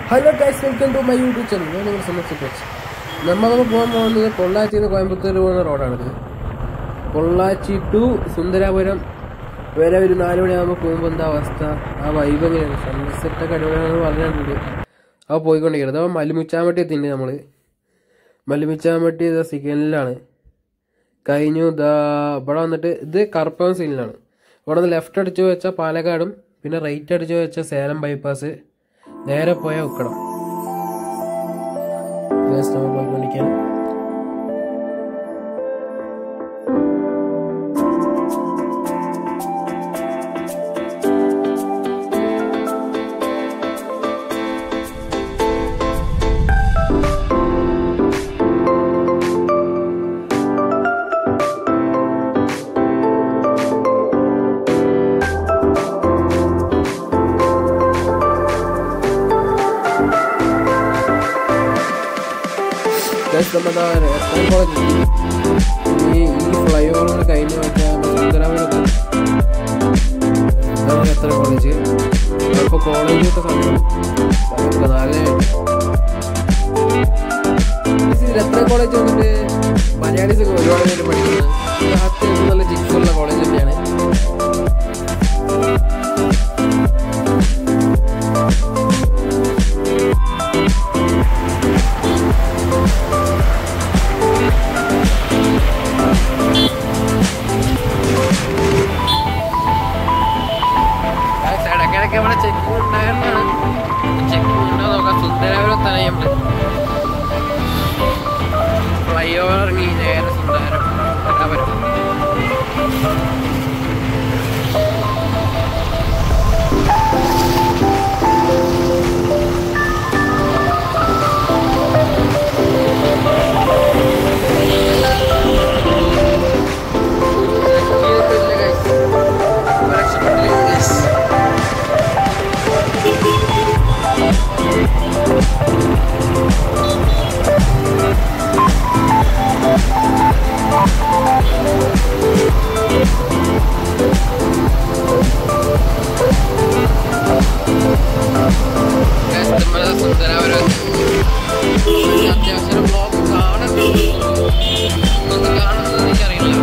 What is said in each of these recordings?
Hello guys welcome to my YouTube channel ഞാൻ നിങ്ങൾ സന്ദർശിച്ചു നമ്മളൊക്കെ പോകാൻ പോകുന്നത് പൊള്ളാച്ചിയിൽ നിന്ന് കോയമ്പത്തൂർ പോകുന്ന റോഡാണിത് പൊള്ളാച്ചി ടു സുന്ദരാപുരം വരെ ഒരു നാല് മണിയാകുമ്പോൾ പോകുമ്പോൾ എന്താ അവസ്ഥ ആ വൈബ് എങ്ങനെയാണ് സൺസെറ്റൊക്കെ അടിപൊളിയാണെന്ന് പറഞ്ഞിട്ടുണ്ട് അപ്പോൾ പോയിക്കൊണ്ടിരിക്കുന്നത് അപ്പോൾ മല്ലിമുച്ചാമ്പട്ടി എത്തിയിട്ടുണ്ട് നമ്മൾ മല്ലിമുച്ചാമ്പട്ടി ഇതാ സിഗ്നലിലാണ് കഴിഞ്ഞു ഇതാ ഇവിടെ വന്നിട്ട് ഇത് കറുപ്പവൻ സീലിലാണ് ഇവിടെ നിന്ന് ലെഫ്റ്റ് അടിച്ചു വെച്ചാൽ പാലക്കാടും പിന്നെ റൈറ്റ് അടിച്ചു വെച്ചാൽ സേലം ബൈപ്പാസ് നേരെ പോയാൽ ഉക്കണം Guys, നമ്മൾ പോയിക്കൊണ്ടിരിക്കുകയാണ് ഗൈസ് നമ്മുടെ എസ്എൻ കോളേജ് ഈ ഈ ഫ്ലൈ ഓവർ കഴിഞ്ഞ് വെച്ചാൽ സുന്ദരാമൂരം അതാണ് എത്ര കോളേജ് ഇപ്പോൾ കോളേജൊക്കെ സമയം സമയത്ത് നാല് ഇതിൽ എത്ര കോളേജ് വന്നിട്ട് മലയാളീസ് ഒരുപാട് പേര് പഠിക്കുന്നത് ഇത് അത്യാവശ്യം നല്ല ജിക്സുള്ള കോളേജ് തന്നെയാണ് ഇടയ്ക്കിടയ്ക്ക് ഇവിടെ ചെക്കിംഗ് ഉണ്ടായിരുന്നാണ് ചെക്കിംഗ് ഉണ്ടോ നോക്കാം സുന്ദരാപുരം തലയുണ്ട് ഫ്ലൈ ഓവർ ഇറങ്ങി നേരെ സുന്ദരം സുന്ദരാപുരം ഇതില്ല guys. രക്ഷപ്പെട്ടില്ല guys. Guys, നമ്മള് സുന്ദരാപുരം അത്യാവശ്യം ബ്ലോഗ് കാണുന്നുണ്ട് ഒന്ന് കാണുന്നത് എനിക്കറിയില്ല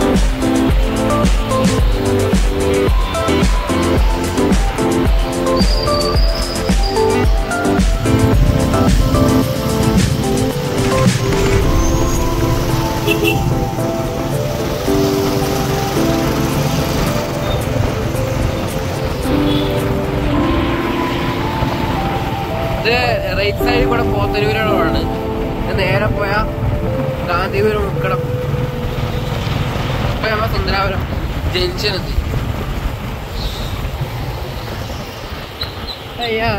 ഇത് റൈറ്റ് സൈഡിൽ കൂടെ പോത്തരൂരാണ് ഇത് നേരെ പോയ ഗാന്ധിപുരം ഉൾക്കടം ഇപ്പൊ നമ്മ സുന്ദരാപുരം ജംഗ്ഷൻ എത്തി അയ്യാ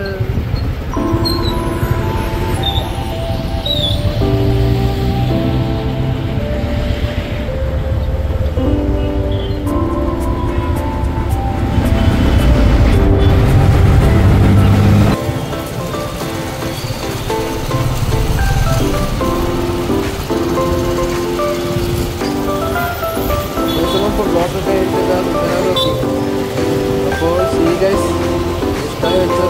ഇപ്പോൾ ബ്ലോക്കൊക്കെ ആയിട്ട് അപ്പോൾ സീ ഗൈസ് ഇഷ്ടമായി വെച്ചാൽ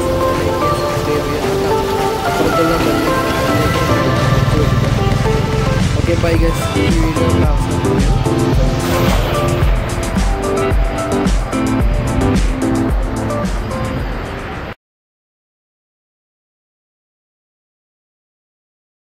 ഓക്കെ ബൈ ഗൈസ് ഈ വീഡിയോ അവസാനം